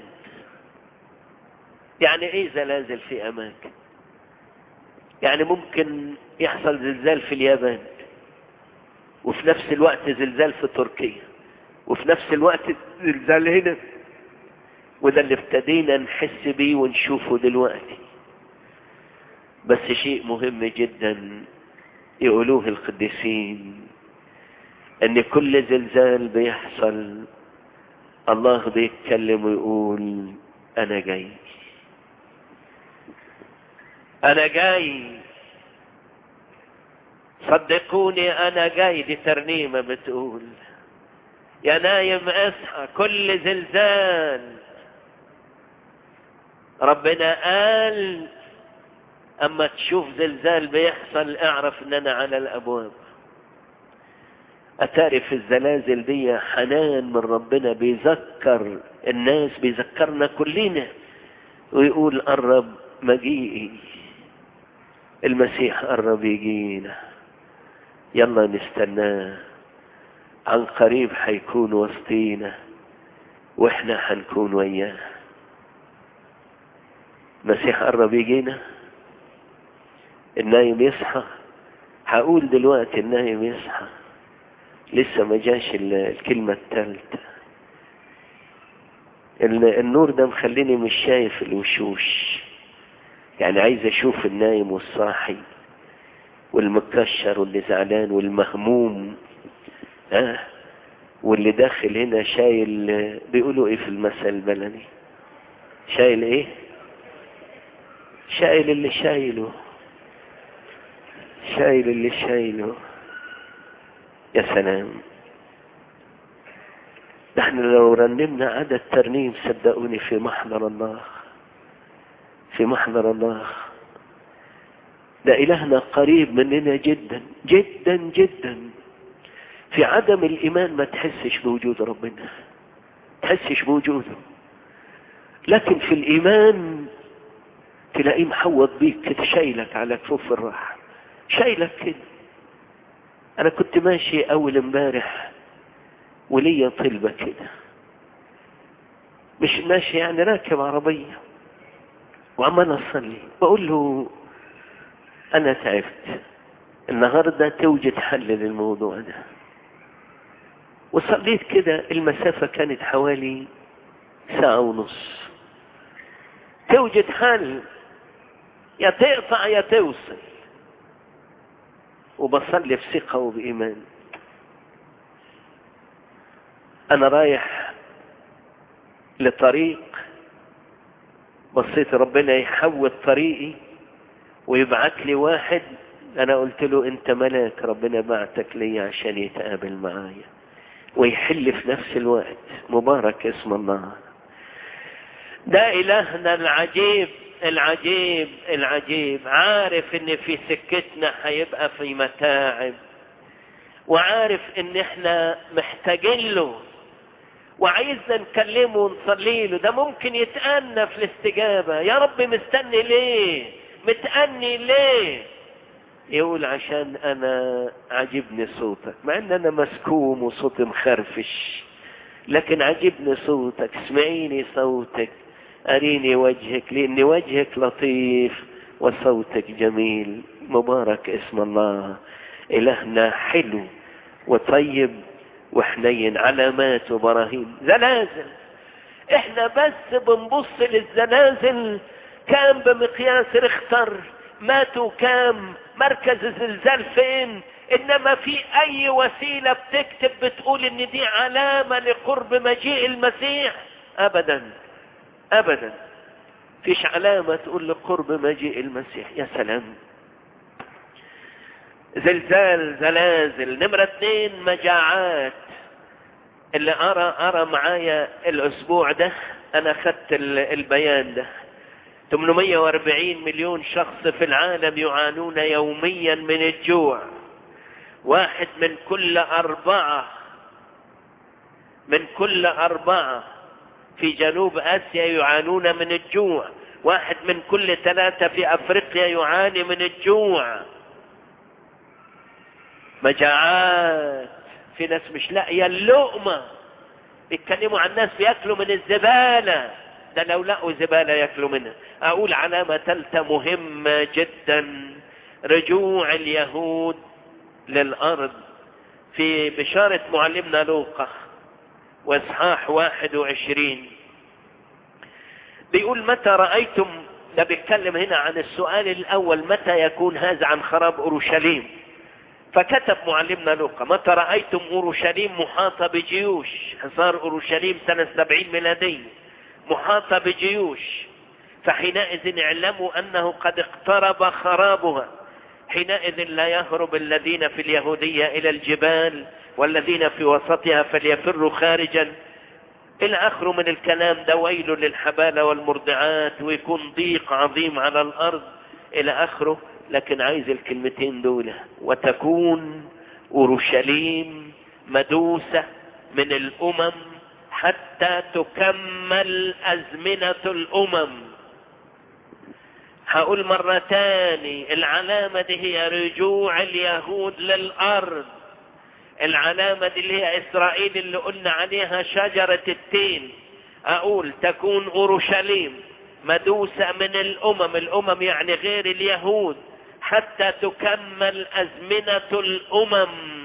يعني إيه زلازل في أماكن يعني ممكن يحصل زلزال في اليابان وفي نفس الوقت زلزال في تركيا وفي نفس الوقت زلزال هنا وده اللي ابتدينا نحس بيه ونشوفه دلوقتي بس شيء مهم جدا يقولوه القديسين ان كل زلزال بيحصل الله بيتكلم ويقول انا جاي انا جاي صدقوني انا جاي دي ترنيمة بتقول يا نايم اصحى كل زلزال ربنا قال اما تشوف زلزال بيحصل اعرف ان انا على الابواب اتعرف الزلازل دي حنان من ربنا بيذكر الناس بيذكرنا كلنا ويقول قرب مجيئي المسيح قرب يجينا يلا نستناه عن قريب حيكون وسطينا واحنا حنكون وياه المسيح قرب يجينا النايم يصحى هقول دلوقتي النايم يصحى لسه ما جاش الكلمة الثالثة النور ده مخليني مش شايف الوشوش يعني عايز اشوف النايم والصاحي والمكشر واللي زعلان والمهموم ها آه واللي داخل هنا شايل بيقولوا ايه في المثل البلدي شايل ايه شايل اللي شايله شايل اللي شايله يا سلام نحن لو رنمنا عدد ترنيم صدقوني في محضر الله في محضر الله ده إلهنا قريب مننا جدا جدا جدا في عدم الإيمان ما تحسش بوجود ربنا تحسش بوجوده لكن في الإيمان تلاقيه محوط بيك كده شايلك على كفوف الراحة شايلك كده انا كنت ماشي اول امبارح وليا طلبة كده مش ماشي يعني راكب عربية وعمال اصلي بقول له انا تعبت النهاردة توجد حل للموضوع ده وصليت كده المسافة كانت حوالي ساعة ونص توجد حل يا تقطع يا توصل وبصلي في ثقة وبإيمان أنا رايح لطريق بصيت ربنا يحول طريقي ويبعت لي واحد أنا قلت له أنت ملاك ربنا بعتك لي عشان يتقابل معايا ويحل في نفس الوقت مبارك اسم الله ده إلهنا العجيب العجيب العجيب عارف ان في سكتنا هيبقى في متاعب وعارف ان احنا محتاجين له وعايزنا نكلمه ونصلي له ده ممكن يتأنى في الاستجابة يا رب مستني ليه متأني ليه يقول عشان انا عجبني صوتك مع ان انا مسكوم وصوتي مخرفش لكن عجبني صوتك اسمعيني صوتك أريني وجهك لأن وجهك لطيف وصوتك جميل مبارك اسم الله إلهنا حلو وطيب وحنين علامات وبراهين زلازل احنا بس بنبص للزلازل كام بمقياس رختر ماتوا كام مركز الزلزال فين انما في اي وسيلة بتكتب بتقول ان دي علامة لقرب مجيء المسيح ابدا ابدا فيش علامة تقول لقرب مجيء المسيح يا سلام زلزال زلازل نمرة اثنين مجاعات اللي أرى أرى معايا الأسبوع ده أنا خدت البيان ده 840 مليون شخص في العالم يعانون يوميا من الجوع واحد من كل أربعة من كل أربعة في جنوب آسيا يعانون من الجوع واحد من كل ثلاثة في أفريقيا يعاني من الجوع مجاعات في ناس مش لاقية اللقمة بيتكلموا عن ناس بياكلوا من الزبالة ده لو لقوا زبالة ياكلوا منها أقول علامة ثالثة مهمة جدا رجوع اليهود للأرض في بشارة معلمنا لوقا واصحاح واحد وعشرين بيقول متى رأيتم ده بيتكلم هنا عن السؤال الأول متى يكون هذا عن خراب أورشليم فكتب معلمنا لوقا متى رأيتم أورشليم محاطة بجيوش حصار أورشليم سنة سبعين ميلادية محاطة بجيوش فحينئذ اعلموا أنه قد اقترب خرابها حينئذ لا يهرب الذين في اليهودية إلى الجبال والذين في وسطها فليفروا خارجا إلى آخره من الكلام ده ويل للحبالة والمرضعات ويكون ضيق عظيم على الأرض إلى آخره لكن عايز الكلمتين دول وتكون أورشليم مدوسة من الأمم حتى تكمل أزمنة الأمم هقول مرة تاني العلامة دي هي رجوع اليهود للأرض العلامة دي اللي هي إسرائيل اللي قلنا عليها شجرة التين أقول تكون أورشليم مدوسة من الأمم الأمم يعني غير اليهود حتى تكمل أزمنة الأمم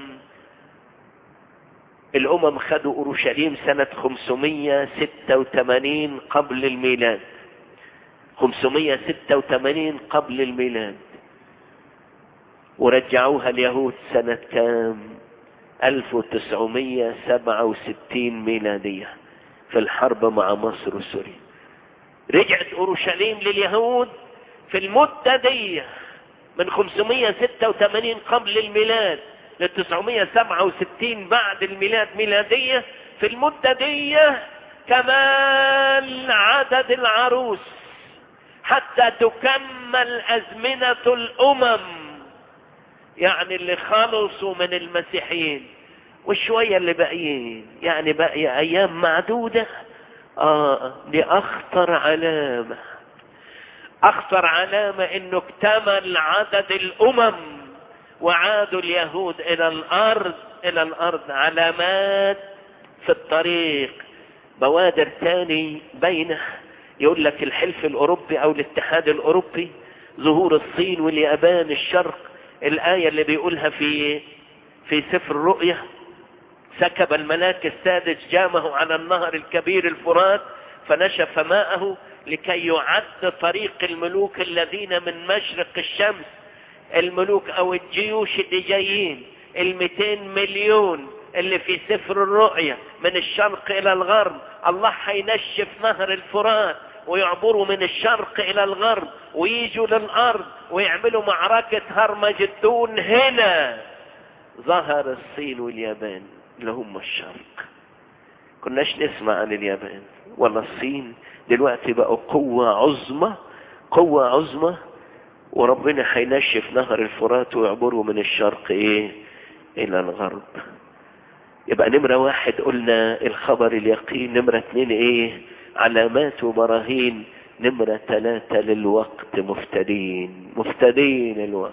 الأمم خدوا أورشليم سنة 586 قبل الميلاد 586 قبل الميلاد ورجعوها اليهود سنة كام 1967 ميلادية في الحرب مع مصر وسوريا رجعت أورشليم لليهود في المدة دي من 586 قبل الميلاد ل 967 بعد الميلاد ميلادية في المدة دي كمال عدد العروس حتى تكمل أزمنة الأمم يعني اللي خلصوا من المسيحيين والشوية اللي باقيين يعني باقي أيام معدودة آه دي أخطر علامة أخطر علامة إنه اكتمل عدد الأمم وعادوا اليهود إلى الأرض إلى الأرض علامات في الطريق بوادر تاني بينه يقول لك الحلف الأوروبي أو الاتحاد الأوروبي ظهور الصين واليابان الشرق الآية اللي بيقولها في في سفر الرؤيا سكب الملاك السادس جامه على النهر الكبير الفرات فنشف ماءه لكي يعد طريق الملوك الذين من مشرق الشمس الملوك او الجيوش اللي جايين الميتين مليون اللي في سفر الرؤيا من الشرق الى الغرب الله حينشف نهر الفرات ويعبروا من الشرق الى الغرب ويجوا للارض ويعملوا معركة هرمجدون هنا ظهر الصين واليابان اللي هم الشرق كناش نسمع عن اليابان ولا الصين دلوقتي بقوا قوة عظمى قوة عظمى وربنا هينشف نهر الفرات ويعبروا من الشرق ايه الى الغرب يبقى نمرة واحد قلنا الخبر اليقين نمرة اتنين ايه علامات وبراهين نمرة ثلاثة للوقت مفتدين مفتدين الوقت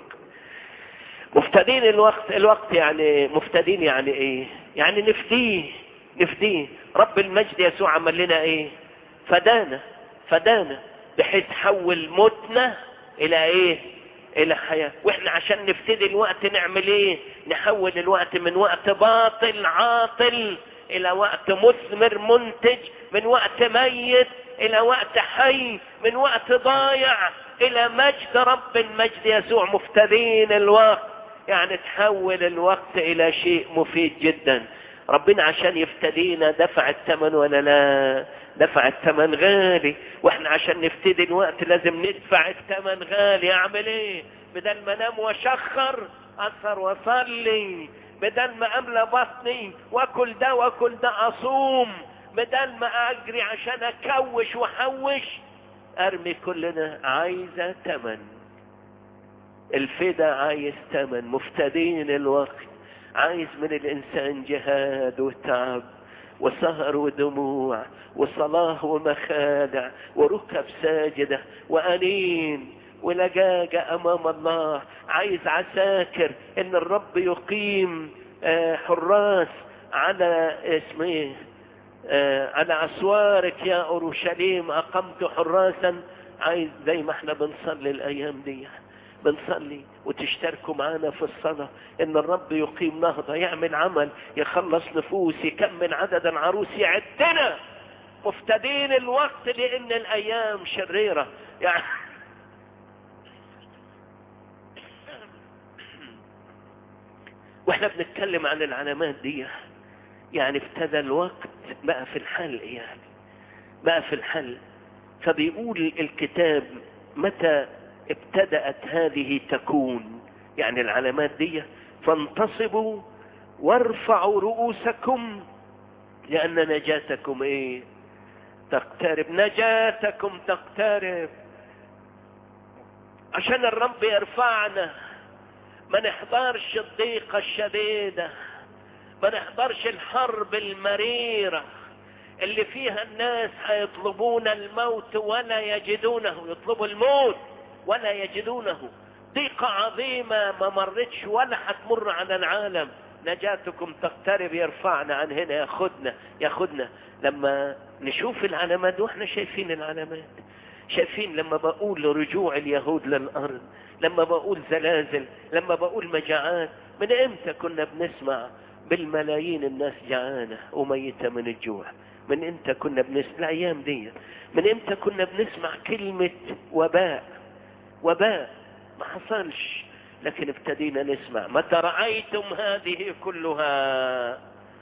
مفتدين الوقت الوقت يعني مفتدين يعني ايه يعني نفديه نفديه رب المجد يسوع عمل لنا ايه فدانا فدانا بحيث حول موتنا الى ايه الى حياة واحنا عشان نفتدي الوقت نعمل ايه نحول الوقت من وقت باطل عاطل الى وقت مثمر منتج من وقت ميت الى وقت حي من وقت ضايع الى مجد رب المجد يسوع مفتدين الوقت يعني تحول الوقت الى شيء مفيد جدا ربنا عشان يفتدينا دفع الثمن ولا لا دفع الثمن غالي واحنا عشان نفتدي الوقت لازم ندفع الثمن غالي اعمل ايه بدل ما انام واشخر اسهر واصلي بدل ما املى بطني واكل ده واكل ده اصوم بدل ما اجري عشان اكوش واحوش ارمي كلنا عايزة تمن الفدا عايز تمن مفتدين الوقت عايز من الانسان جهاد وتعب وسهر ودموع وصلاة ومخادع وركب ساجدة وأنين ولجاجة أمام الله عايز عساكر إن الرب يقيم حراس على اسمه على أسوارك يا أورشليم أقمت حراسا عايز زي ما احنا بنصلي الأيام دي بنصلي وتشتركوا معانا في الصلاة ان الرب يقيم نهضة يعمل عمل يخلص نفوس يكمل عدد العروس يعدنا مفتدين الوقت لان الايام شريرة يعني واحنا بنتكلم عن العلامات دي يعني ابتدى الوقت بقى في الحل يعني بقى في الحل فبيقول الكتاب متى ابتدأت هذه تكون يعني العلامات دي فانتصبوا وارفعوا رؤوسكم لأن نجاتكم ايه تقترب نجاتكم تقترب عشان الرب يرفعنا ما نحضرش الضيقة الشديدة ما نحضرش الحرب المريرة اللي فيها الناس هيطلبون الموت ولا يجدونه يطلبوا الموت ولا يجدونه ضيقة عظيمة ما مرتش ولا هتمر على العالم نجاتكم تقترب يرفعنا عن هنا ياخدنا ياخدنا لما نشوف العلامات واحنا شايفين العلامات شايفين لما بقول رجوع اليهود للأرض لما بقول زلازل لما بقول مجاعات من امتى كنا بنسمع بالملايين الناس جعانة وميتة من الجوع من امتى كنا بنسمع الايام دي من امتى كنا بنسمع كلمة وباء وباء ما حصلش لكن ابتدينا نسمع متى رأيتم هذه كلها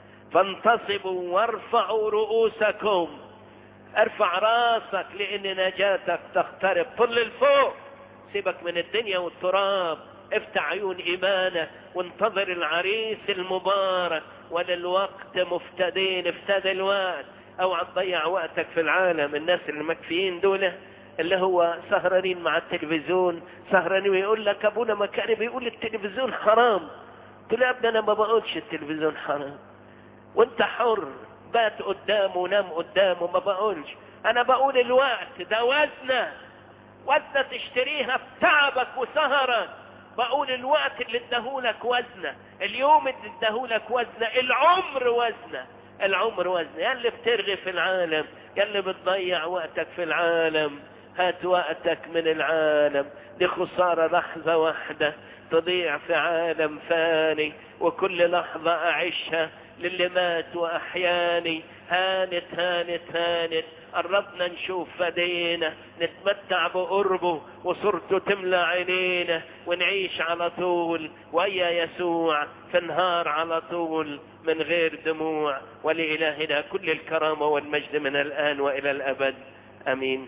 فانتصبوا وارفعوا رؤوسكم ارفع راسك لان نجاتك تقترب طل الفوق سيبك من الدنيا والتراب افتح عيون ايمانك وانتظر العريس المبارك وللوقت مفتدين افتدى الوقت اوعى تضيع وقتك في العالم الناس اللي مكفيين دول اللي هو سهرانين مع التلفزيون سهرانين ويقول لك ابونا ما كان بيقول التلفزيون حرام قلت له يا ابني انا ما بقولش التلفزيون حرام وانت حر بات قدامه ونام قدامه ما بقولش انا بقول الوقت ده وزنه وزنه تشتريها بتعبك وسهرك بقول الوقت اللي اداهولك وزنه اليوم اللي اداهولك وزنه العمر وزنه العمر وزنه يا اللي بترغي في العالم يا اللي بتضيع وقتك في العالم هات وقتك من العالم دي خسارة لحظة واحدة تضيع في عالم فاني وكل لحظة أعيشها للي مات وأحياني هانت هانت هانت قربنا نشوف فدينا نتمتع بقربه وصورته تملى عينينا ونعيش على طول ويا يسوع في النهار على طول من غير دموع ولإلهنا كل الكرامة والمجد من الآن وإلى الأبد أمين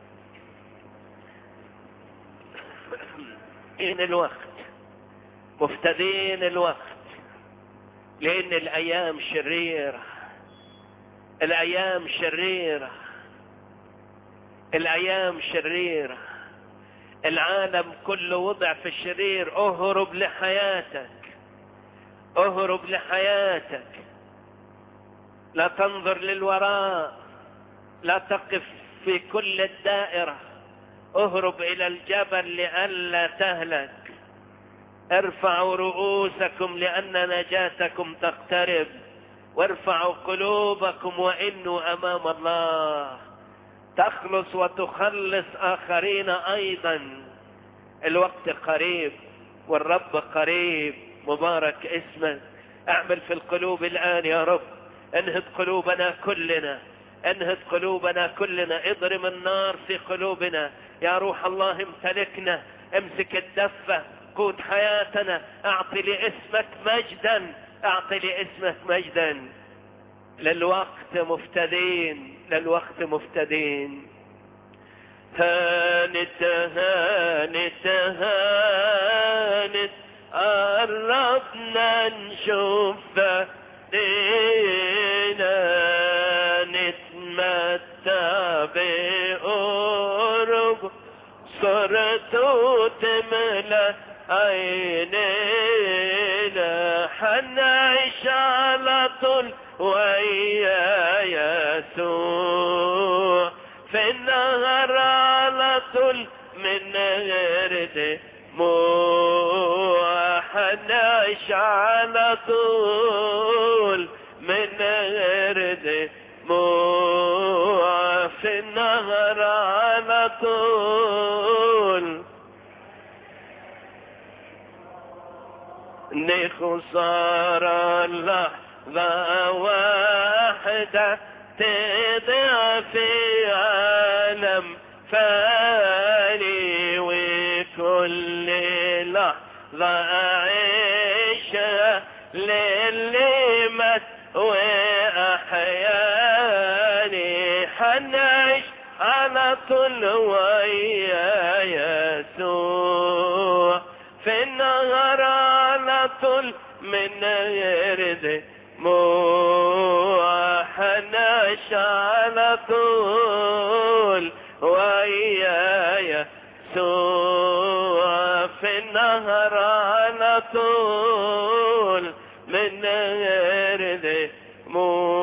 إن الوقت مفتدين الوقت لأن الأيام شريرة الأيام شريرة الأيام شريرة العالم كله وضع في الشرير اهرب لحياتك اهرب لحياتك لا تنظر للوراء لا تقف في كل الدائرة اهرب الى الجبل لئلا تهلك ارفعوا رؤوسكم لان نجاتكم تقترب وارفعوا قلوبكم وانوا امام الله تخلص وتخلص اخرين ايضا الوقت قريب والرب قريب مبارك اسمك اعمل في القلوب الان يا رب انهض قلوبنا كلنا انهض قلوبنا كلنا اضرم النار في قلوبنا يا روح الله امتلكنا امسك الدفة قود حياتنا اعطي لاسمك مجدا اعطي لاسمك مجدا للوقت مفتدين للوقت مفتدين هانت هانت هانت قربنا نشوف دينا نتمتع بقرب صرته تملى عينينا حنعيش على طول ويا يسوع في النهر على طول من غير دموع حنعيش على طول من غير دموع في النهر على طول نخسر لحظة واحدة تضيع في عالم فاني وكل لحظة أعيشها للي مات وأحياني حنعيش على طول ويا يسوع في النهر على طول من غير دموع حنعيش على طول ويا يسوع في النهر على طول من غير دموع